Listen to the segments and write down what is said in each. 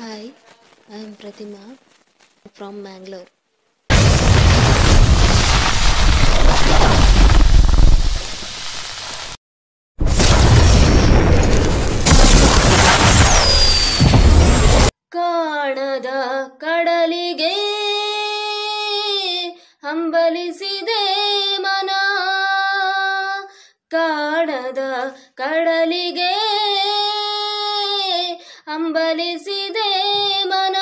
Hi, I am Pratima from Mangalore. ಕಾಣದ ಕಡಲಿಗೆ ಹಂಬಲಿಸಿದೆ ಮನ ಕಾಣದ ಕಡಲಿಗೆ ಹಂಬಲಿಸಿದೆ ಮನ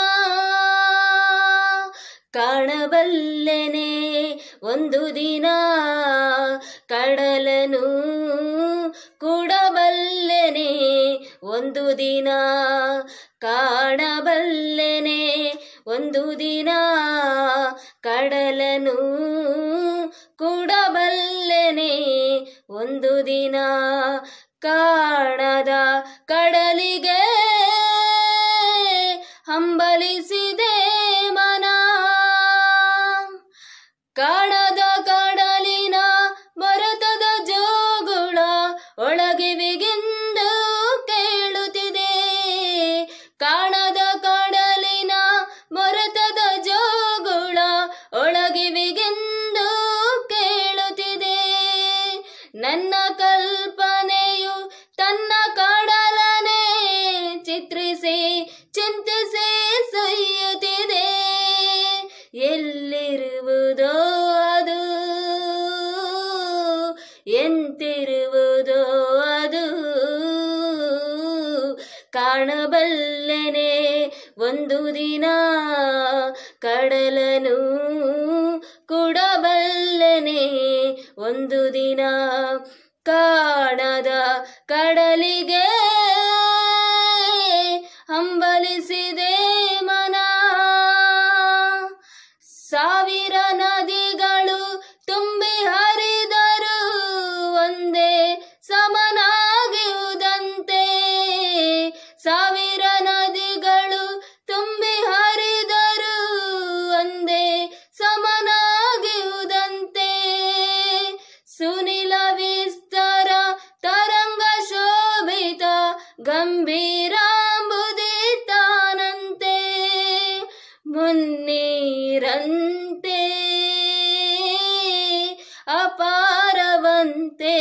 ಕಾಣಬಲ್ಲೆನೆ ಒಂದು ದಿನ ಕಡಲನು ಕೂಡಬಲ್ಲೆನೆ ಒಂದು ದಿನ ಕಾಣಬಲ್ಲೆನೆ ಒಂದು ದಿನ ಕಡಲನು ಕೂಡಬಲ್ಲೆನೆ ಒಂದು ದಿನ ಕಾಣದ ಕಡಲಿಗೆ ಹಂಬಲಿಸಿದೆ ಮನ ಕಾಣದ ಕಡಲಿನ ಭರತದ ಜೋಗುಳ ಒಳಗೆ ಬಿಗಿಂದು ಕೇಳುತ್ತಿದೆ ಕಾಣದ ಕಡಲಿನ ಭರತದ ಜೋಗುಳ ಒಳಗೆ ಬಿಗಿಂದು ಕೇಳುತ್ತಿದೆ ನನ್ನ ಕಲ್ಪನೆಯು ತನ್ನ ಕಡಲನೆ ಚಿತ್ರಿಸಿ ಚಿಂತಿಸಿ ಸುಯ್ಯುತ್ತಿದೆ ಎಲ್ಲಿರುವುದೋ ಅದು ಎಂತಿರುವುದೋ ಅದು ಕಾಣಬಲ್ಲೆನೆ ಒಂದು ದಿನ ಕಡಲನು ಕೂಡಬಲ್ಲೆನೆ ಒಂದು ದಿನ ಕಾಣದ ಕಡಲಿಗೆ ಹಂಬಲಿಸಿದೆ ಮನ ಸಾವಿರ ನದಿಗಳು ತುಂಬಿ ಹರಿದರು ಒಂದೇ ಸಮನಾಗಿರುವುದಂತೆ ಸಾವಿರ ನದಿಗಳು ತುಂಬಿ ಹರಿದರು ಒಂದೇ ಸಮನಾಗಿರುವುದಂತೆ ಸುನಿಲ ವಿಸ್ತಾರ ತರಂಗ ಶೋಭಿತ ಗಂಭೀರಾಂಬುದಿತಾನಂತೆ ಮುನ್ನೀರಂತೆ ಅಪಾರವಂತೆ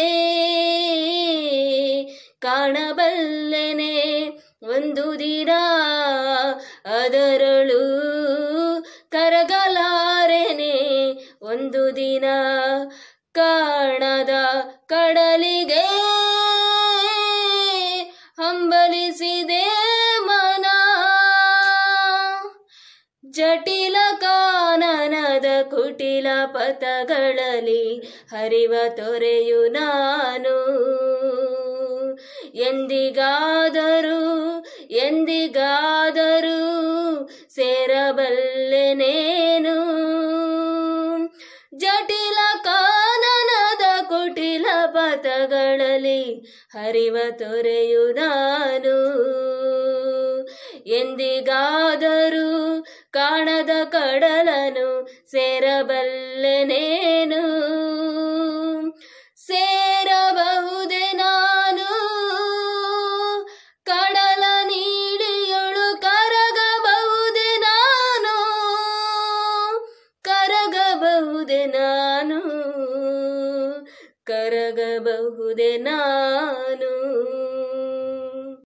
ಕಾಣಬಲ್ಲೆನೆ ಒಂದು ದಿನ ಅದರಳು ಕರಗಲಾರೆನೆ ಒಂದು ದಿನ ಕಾಣದ ಕಡಲಿಗೆ ಹಂಬಲಿಸಿದೆ ಮನ ಜಟಿಲ ಕಾನನದ ಕುಟಿಲ ಪಥಗಳಲ್ಲಿ ಹರಿವ ತೊರೆಯು ನಾನು ಎಂದಿಗಾದರೂ ಎಂದಿಗಾದರೂ ಸೇರಬಲ್ಲೆನೇನು ಜಟಿಲ ಕಾನನದ ಕುಟಿಲ ಪಥಗಳಲ್ಲಿ ಹರಿವ ತೊರೆಯು ನಾನು ಎಂದಿಗಾದರೂ ಕಾಣದ ಕಡಲನು ಸೇರಬಲ್ಲೆನೇನು